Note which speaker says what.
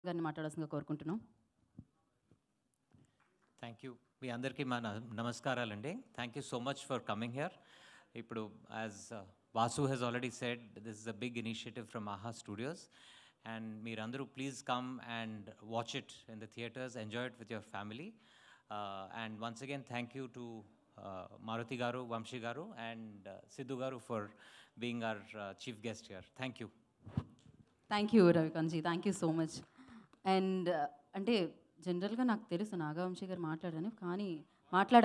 Speaker 1: గారిని మాట్లాడాల్సిందిగా కోరుకుంటున్నాం
Speaker 2: థ్యాంక్ యూ మీ అందరికీ మా న- నమస్కారాలండి thank you so much for coming here ఇప్పుడు as Vasu he's already said this is a big initiative from Aha studios and మీరందరూ please come and watch it in the theatres enjoy it with your family and once again thank you to Maruthi garu Vamsi garu and Siddhu garu for being our chief guest here thank you
Speaker 1: thank you Ravikanth ji thank you so much and అంటే జనరల్గా నాకు తెలుసు నాగవంశీ గారు మాట్లాడాను కానీ మాట్లాడ